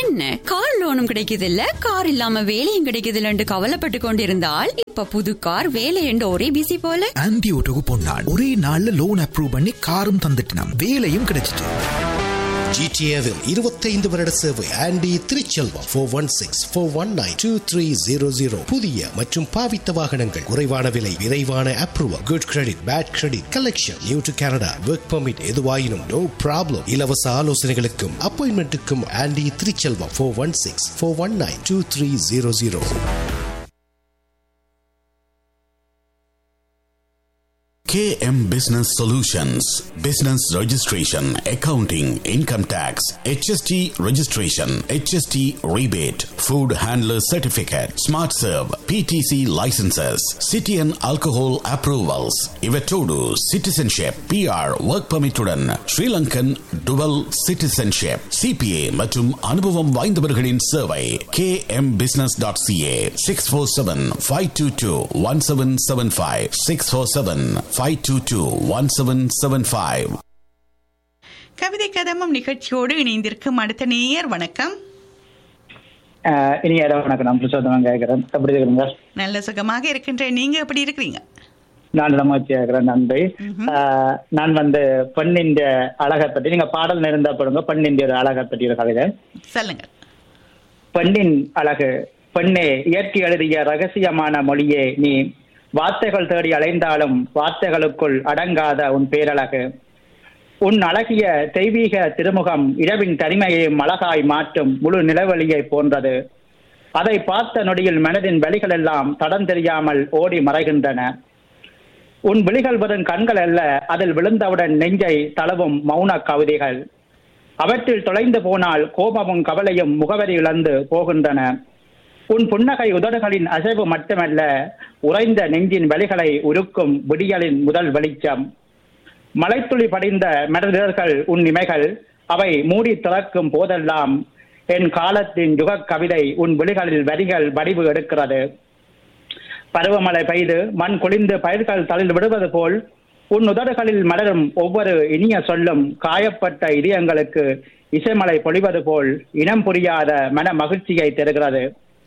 என்ன கார் லோனும் கிடைக்குது இல்ல கார் இல்லாம வேலையும் கிடைக்குது இல்லன்னு கவலைப்பட்டு கொண்டிருந்தால் இப்ப புது கார் வேலை என்று ஒரே பிசி போல ஆன்டி ஓட்டோக்கு பொன்னான் ஒரே நாள்ல லோன் அப்ரூவ் பண்ணி காரும் தந்துட்டான் வேலையும் கிடைச்சிட்டு ஜிடிஏவில் இருபத்தைந்து வருட சேவை Andy Thiruchelvam four one six four one nine two three zero zero புதிய மற்றும் பாவித்த வாகனங்கள் குறைவான விலை விரைவான approval good credit bad credit collection new to Canada work permit எதுவாயினும் நோ ப்ராப்ளம் இலவச ஆலோசனைகளுக்கும் அப்பாயின்மெண்ட்டுக்கும் Andy Thiruchelvam four one six four one nine two three zero zero KM Business Solutions Business Registration, Accounting, Income Tax, HST Registration, HST Rebate, Food Handler Certificate, Smart Serve, PTC Licenses, City and Alcohol Approvals, Ivetodu, Citizenship, PR, Work Permit உடன் Sri Lankan Dual Citizenship, CPA மற்றும் அனுபவம் வாய்ந்தவர்களின் சேவை kmbusiness.ca 647-522-1775 647-522-1775 கவிதை கதமம் நிகழ்ச்சியோடு இணைந்திருக்கும் அடுத்த நேயர் வணக்கம் ஆஹ் இனி யாரோ வணக்கம் நான் புருஷோத்தமன் கேட்கிறேன் எப்படி இருக்கிறீங்க நல்ல சுகமாக இருக்கின்ற நீங்க எப்படி இருக்கிறீங்க நான் இடமாச்சி ஆகிறேன் நன்றி ஆஹ் நான் வந்து பெண்ணின் அழகை பற்றி நீங்க பாடல் நிறைந்த படுங்க பெண்ணின் அழகை பற்றி ஒரு கவிதை சொல்லுங்க பெண்ணின் அழகு பெண்ணே இயற்கை எழுதிய ரகசியமான மொழியே நீ வார்த்தைகள் தேடி அலைந்தாலும் வார்த்தைகளுக்குள் அடங்காத உன் பேரழகு உன் அழகிய தெய்வீக திருமுகம் இரவின் தனிமையையும் அழகாய் மாற்றும் முழு நிலவழியை போன்றது அதை பார்த்த நொடியில் மனதின் வழிகள் எல்லாம் தடம் தெரியாமல் ஓடி மறைகின்றன உன் விழிகள் வெறும் கண்கள் அல்ல அதில் விழுந்தவுடன் நெஞ்சை தளவும் மௌன கவிதைகள் அவற்றில் தொலைந்து போனால் கோபமும் கவலையும் முகவரி இழந்து போகின்றன உன் புன்னகை உதடுகளின் அசைவு மட்டுமல்ல உறைந்த நெஞ்சின் வலிகளை உருக்கும் விடியலின் முதல் வெளிச்சம் மலைத்துளி படிந்த மரநிழல்கள் உன் இமைகள் அவை மூடி திறக்கும் போதெல்லாம் என் காலத்தின் யுகக் கவிதை உன் விழிகளில் வரிகள் வடிவு எடுக்கிறது பருவமழை பெய்து மண் குளிந்து பயிர்கள் தளிர் விடுவது போல் உன் உதடுகளில் மலரும் ஒவ்வொரு இனிய சொல்லும் காயப்பட்ட இதயங்களுக்கு இசைமலை பொழிவது போல் இனம் புரியாத மன மகிழ்ச்சியை தருகிறது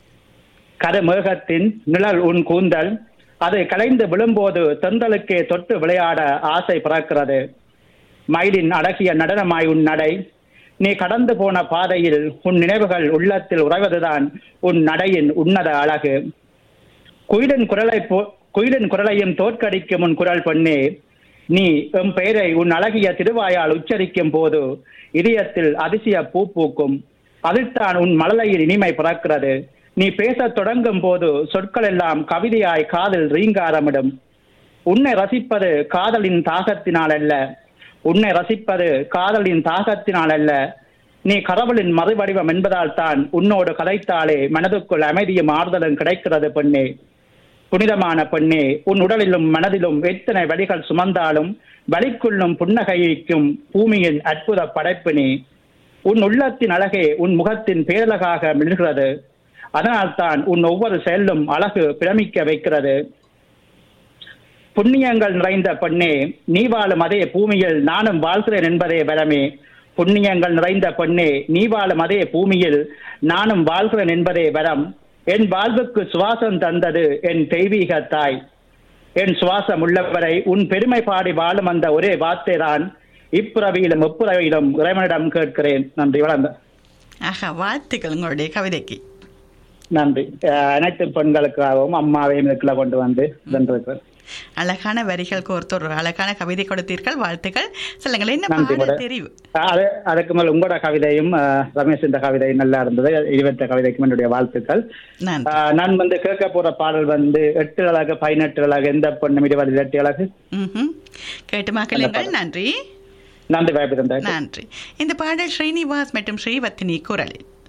கருமேகத்தின் நிழல் உன் கூந்தல் அது கலைந்து விழும்போது தென்றலுக்கே தொட்டு விளையாட ஆசை பிறக்கிறது மயிலின் அழகிய நடனமாய் உன் நடை நீ கடந்து போன பாதையில் உன் நினைவுகள் உள்ளத்தில் உறைவதுதான் உன் நடையின் உன்னத அழகு குயிலின் குரலை போ குயிலின் குரலையும் தோற்கடிக்கும் உன் குரல் பொன்னே நீ எம் பெயரை உன் அழகிய திருவாயால் உச்சரிக்கும் போது இதயத்தில் அதிசய பூ பூக்கும் அதில்தான் உன் மழலையின் இனிமை பிறக்கிறது நீ பேசத் தொடங்கும் போது சொற்கள் எல்லாம் கவிதையாய் காதில் ரீங்காரமிடும் உன்னை ரசிப்பது காதலின் தாகத்தினால் அல்ல உன்னை ரசிப்பது காதலின் தாகத்தினால் அல்ல நீ கடவுளின் மறுவடிவம் என்பதால் தான் உன்னோடு கதைத்தாலே மனதுக்குள் அமைதியும் ஆறுதலும் கிடைக்கிறது பெண்ணே புனிதமான பெண்ணே உன் உடலிலும் மனதிலும் எத்தனை வழிகள் சுமந்தாலும் வலிக்குள்ளும் புன்னகைக்கும் பூமியின் அற்புத படைப்பு நீ உன் உள்ளத்தின் அழகே உன் முகத்தின் பேரழகாக மிழ்கிறது அதனால்தான் உன் ஒவ்வொரு செயலும் அழகு பிரமிக்க வைக்கிறது புண்ணியங்கள் நிறைந்த பெண்ணே நீ வாழும் அதே பூமியில் நானும் வாழ்கிறேன் என்பதே வரமே புண்ணியங்கள் நிறைந்த பெண்ணே நீ வாழும் அதே பூமியில் நானும் வாழ்கிறேன் என்பதே வரம் என் வாழ்வுக்கு சுவாசம் தந்தது என் தெய்வீக தாய் என் சுவாசம் உள்ளவரை உன் பெருமை பாடி வாழும் அந்த ஒரே வார்த்தை தான் இப்புறவியிலும் எப்புறவியிலும் இறைவனிடம் கேட்கிறேன் நன்றி வளர்ந்த ஆஹா வாழ்த்துக்கள் உங்களுடைய கவிதைக்கு நன்றி அஹ் அனைத்து பெண்களுக்காகவும் அம்மாவையும் இதுக்குள்ள கொண்டு வந்து வென்றிருக்கிறேன் அழகான வரிகள் கோர்த்து ஒரு அழகான கவிதை கொடுத்தீர்கள் வாழ்த்துக்கள் சொல்லுங்கள் என்ன நன்றி பாடல் மேடம். தெரிவு அஹ் அது அதுக்கு மேல் உங்களோட கவிதையும் அஹ், ரமேஷ் இந்த கவிதை நல்லா இருந்தது இருபத்த கவிதைக்கும் என்னுடைய வாழ்த்துக்கள் நன்றி அஹ், நான் வந்து கேட்க போற பாடல் வந்து எட்டு அழகு பதினெட்டு அழகு எந்த பொண்ணும் இருபது எட்டு அழகு ம்ஹும். கேட்டு மக்களுங்கள் நன்றி நன்றி வாய்ப்பு தந்தாய் நன்றி இந்த பாடல் ஸ்ரீனிவாஸ் மற்றும் ஸ்ரீவர்த்தினி குரலில்